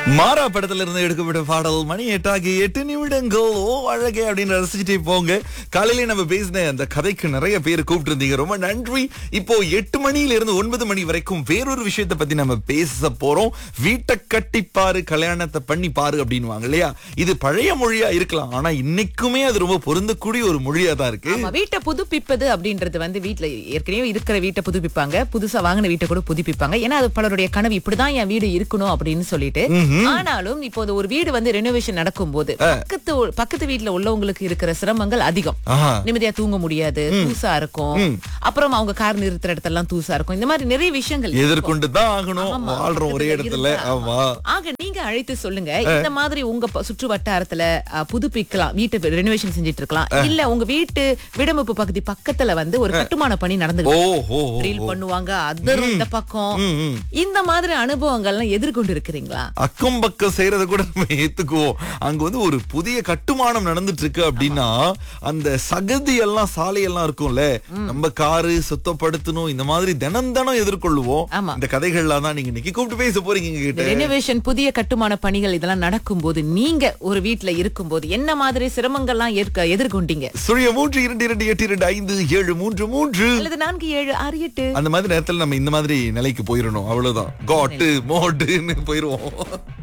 மாறா படத்துல இருந்து எடுக்கப்பட்ட பாடல் மணி எட்டாகி எட்டு நிமிடங்கள் ஓ அழகே அப்படின்னு ரசிச்சுட்டே போங்க காலையில நம்ம பேசின அந்த கதைக்கு நிறைய பேர் கூப்பிட்டு இருந்தீங்க ரொம்ப நன்றி இப்போ எட்டு மணியில இருந்து ஒன்பது மணி வரைக்கும் வேறொரு விஷயத்தை பத்தி நம்ம பேச போறோம் வீட்டை கட்டி பாரு கல்யாணத்தை பண்ணி பாரு அப்படின்னுவாங்க இல்லையா இது பழைய மொழியா இருக்கலாம் ஆனா இன்னைக்குமே அது ரொம்ப பொருந்தக்கூடிய ஒரு மொழியா தான் இருக்கு ஆமா வீட்டை புதுப்பிப்பது அப்படின்றது வந்து வீட்ல ஏற்கனவே இருக்கிற வீட்டை புதுப்பிப்பாங்க புதுசா வாங்கின வீட்டை கூட புதுப்பிப்பாங்க ஏன்னா அது பலருடைய கனவு இப்படிதான் என் வீடு இருக்கணும் அப்படின்னு சொல்லிட்டு ஆனாலும் இப்போது ஒரு வீடு வந்து ரெனோவேஷன் நடக்கும்போது பக்கத்து பக்கத்து வீட்ல உள்ளவங்களுக்கு இருக்கிற சிரமங்கள் அதிகம் ஆஹா நிம்மதியா தூங்க முடியாது தூசா இருக்கும் அப்புறம் அவங்க கார் நிறுத்துற இடத்தெல்லாம் தூசா இருக்கும் இந்த மாதிரி நிறைய விஷயங்கள் எதிர்கொண்டு தான் ஆகணும் ஆமா, வாழ்றோம் ஒரே பக்கத்துல இடத்துல இருந்தா, ஆமா ஆக நீங்க அழைத்து சொல்லுங்க இந்த மாதிரி உங்க ப- சுற்று வட்டாரத்துல அ, புதுப்பிக்கலாம் வீட்டு ரெனோவேஷன் செஞ்சிட்டு இருக்கலாம் இல்ல உங்க வீட்டு விடமுப்பு பகுதி பக்கத்துல வந்து ஒரு கட்டுமான பணி நடந்து ஓ ஓ ஓ. ட்ரில் பண்ணுவாங்க அதரும் இந்த பக்கம் இந்த மாதிரி அனுபவங்கள்லாம் எதிர்கொண்டு இருக்கிறீங்களா அக்கம் பக்கம் செய்யறத கூட நம்ம ஏத்துக்குவோம் அங்க வந்து ஒரு புதிய கட்டுமானம் நடந்துட்டு இருக்கு அப்படின்னா அந்த சகதி எல்லாம் சாலையெல்லாம் இருக்கும்ல நம்ம காரு சுத்தப்படுத்தணும் இந்த மாதிரி தினம் தினம் எதிர்கொள்ளுவோம் ஆமா. இந்த கதைகள்லாம் தான் நீங்க இன்னைக்கு கூப்பிட்டு பேச போறீங்க எங்க கிட்ட ரெனோவேஷன் புதிய கட்டுமான பணிகள் இதெல்லாம் நடக்கும்போது நீங்க ஒரு வீட்ல இருக்கும்போது என்ன மாதிரி சிரமங்கள்லாம் ஏற்க எதிர்கொண்டீங்க சுழிய மூன்று இரண்டு இரண்டு எட்டு இரண்டு ஐந்து ஏழு மூன்று மூன்று அல்லது நான்கு ஏழு ஆறு எட்டு அந்த மாதிரி நேரத்துல நம்ம இந்த மாதிரி நிலைக்கு போயிடணும் அவ்வளவுதான் காட்டு மோட்டுன்னு போயிருவோம்